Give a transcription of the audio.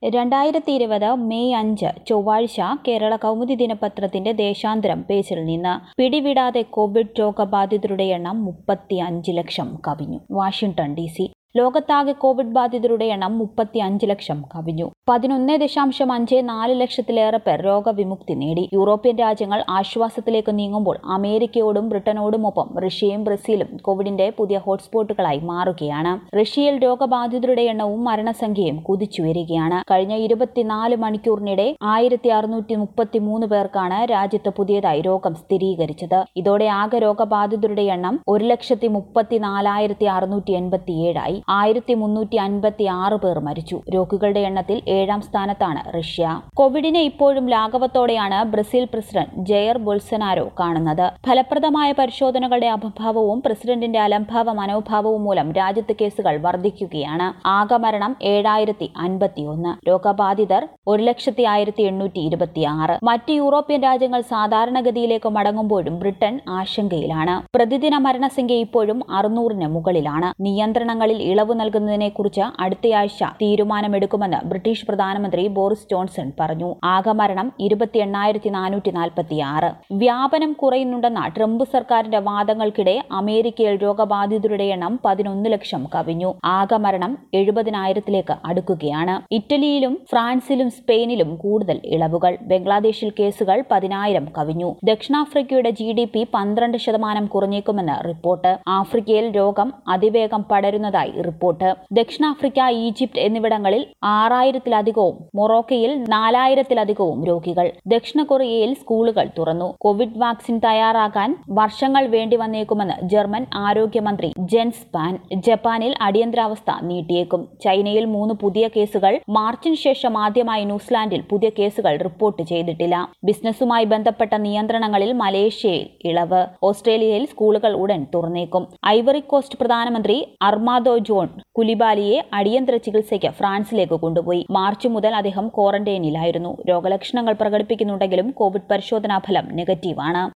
രണ്ടായിരത്തി ഇരുപത് മെയ് അഞ്ച് ചൊവ്വാഴ്ച കേരള കൗമുദി ദിനപത്രത്തിന്റെ ദേശാന്തരം പേജിൽ നിന്ന് പിടിവിടാതെ കോവിഡ് രോഗബാധിതരുടെ എണ്ണം മുപ്പത്തി അഞ്ച് ലക്ഷം കവിഞ്ഞു വാഷിംഗ്ടൺ ഡി സി ലോകത്താകെ കോവിഡ് ബാധിതരുടെ എണ്ണം മുപ്പത്തി അഞ്ച് ലക്ഷം കവിഞ്ഞു പതിനൊന്ന് ദശാംശം അഞ്ച് നാല് ലക്ഷത്തിലേറെ പേർ രോഗവിമുക്തി നേടി യൂറോപ്യൻ രാജ്യങ്ങൾ ആശ്വാസത്തിലേക്ക് നീങ്ങുമ്പോൾ അമേരിക്കയോടും ബ്രിട്ടനോടുമൊപ്പം റഷ്യയും ബ്രസീലും കോവിഡിന്റെ പുതിയ ഹോട്ട്സ്പോട്ടുകളായി മാറുകയാണ് റഷ്യയിൽ രോഗബാധിതരുടെ എണ്ണവും മരണസംഖ്യയും കുതിച്ചുയരുകയാണ് കഴിഞ്ഞ ഇരുപത്തിനാല് മണിക്കൂറിനിടെ ആയിരത്തി അറുന്നൂറ്റി മുപ്പത്തി മൂന്ന് പേർക്കാണ് രാജ്യത്ത് പുതിയതായി രോഗം സ്ഥിരീകരിച്ചത് ഇതോടെ ആകെ രോഗബാധിതരുടെ എണ്ണം ഒരു ലക്ഷത്തി മുപ്പത്തിനാലായിരത്തി അറുന്നൂറ്റി എൺപത്തിയേഴായി ആയിരത്തി മുന്നൂറ്റി അൻപത്തി ആറ് പേർ മരിച്ചു രോഗികളുടെ എണ്ണത്തിൽ ഏഴാം സ്ഥാനത്താണ് റഷ്യ കോവിഡിനെ ഇപ്പോഴും ലാഘവത്തോടെയാണ് ബ്രസീൽ പ്രസിഡന്റ് ജയർ ബൊൾസനാരോ കാണുന്നത് ഫലപ്രദമായ പരിശോധനകളുടെ അഭാവവും പ്രസിഡന്റിന്റെ അലംഭാവ മനോഭാവവും മൂലം രാജ്യത്ത് കേസുകൾ വർദ്ധിക്കുകയാണ് ആകെ മരണം ഏഴായിരത്തി അൻപത്തിയൊന്ന് രോഗബാധിതർ ഒരു ലക്ഷത്തി ആയിരത്തി എണ്ണൂറ്റി ഇരുപത്തിയാറ് മറ്റ് യൂറോപ്യൻ രാജ്യങ്ങൾ സാധാരണഗതിയിലേക്ക് മടങ്ങുമ്പോഴും ബ്രിട്ടൻ ആശങ്കയിലാണ് പ്രതിദിന മരണസംഖ്യ ഇപ്പോഴും അറുന്നൂറിന് മുകളിലാണ് നിയന്ത്രണങ്ങളിൽ ഇളവ് നൽകുന്നതിനെക്കുറിച്ച് അടുത്തയാഴ്ച തീരുമാനമെടുക്കുമെന്ന് ബ്രിട്ടീഷ് പ്രധാനമന്ത്രി ബോറിസ് ജോൺസൺ പറഞ്ഞു ആകെ മരണം ഇരുപത്തി എണ്ണായിരത്തി നാനൂറ്റി നാൽപ്പത്തിയാറ് വ്യാപനം കുറയുന്നുണ്ടെന്ന ട്രംപ് സർക്കാരിന്റെ വാദങ്ങൾക്കിടെ അമേരിക്കയിൽ രോഗബാധിതരുടെ എണ്ണം പതിനൊന്ന് ലക്ഷം കവിഞ്ഞു ആകെ മരണം എഴുപതിനായിരത്തിലേക്ക് അടുക്കുകയാണ് ഇറ്റലിയിലും ഫ്രാൻസിലും സ്പെയിനിലും കൂടുതൽ ഇളവുകൾ ബംഗ്ലാദേശിൽ കേസുകൾ പതിനായിരം കവിഞ്ഞു ദക്ഷിണാഫ്രിക്കയുടെ ജി ഡി പി പന്ത്രണ്ട് ശതമാനം കുറഞ്ഞേക്കുമെന്ന് റിപ്പോർട്ട് ആഫ്രിക്കയിൽ രോഗം അതിവേഗം പടരുന്നതായി റിപ്പോർട്ട് ദക്ഷിണാഫ്രിക്ക ഈജിപ്ത് എന്നിവിടങ്ങളിൽ ആറായിരത്തിലധികവും മൊറോക്കയിൽ നാലായിരത്തിലധികവും രോഗികൾ ദക്ഷിണ കൊറിയയിൽ സ്കൂളുകൾ തുറന്നു കോവിഡ് വാക്സിൻ തയ്യാറാക്കാൻ വർഷങ്ങൾ വേണ്ടി വന്നേക്കുമെന്ന് ജർമ്മൻ ആരോഗ്യമന്ത്രി ജെൻസ് പാൻ ജപ്പാനിൽ അടിയന്തരാവസ്ഥ നീട്ടിയേക്കും ചൈനയിൽ മൂന്ന് പുതിയ കേസുകൾ മാർച്ചിന് ശേഷം ആദ്യമായി ന്യൂസിലാൻഡിൽ പുതിയ കേസുകൾ റിപ്പോർട്ട് ചെയ്തിട്ടില്ല ബിസിനസ്സുമായി ബന്ധപ്പെട്ട നിയന്ത്രണങ്ങളിൽ മലേഷ്യയിൽ ഇളവ് ഓസ്ട്രേലിയയിൽ സ്കൂളുകൾ ഉടൻ തുറന്നേക്കും ഐവറി കോസ്റ്റ് പ്രധാനമന്ത്രി അർമാദോ ജോൺ കുലിബാലിയെ അടിയന്തര ചികിത്സയ്ക്ക് ഫ്രാൻസിലേക്ക് കൊണ്ടുപോയി മാർച്ച് മുതൽ അദ്ദേഹം ക്വാറന്റൈനിലായിരുന്നു രോഗലക്ഷണങ്ങൾ പ്രകടിപ്പിക്കുന്നുണ്ടെങ്കിലും കോവിഡ് പരിശോധനാ ഫലം നെഗറ്റീവാണ്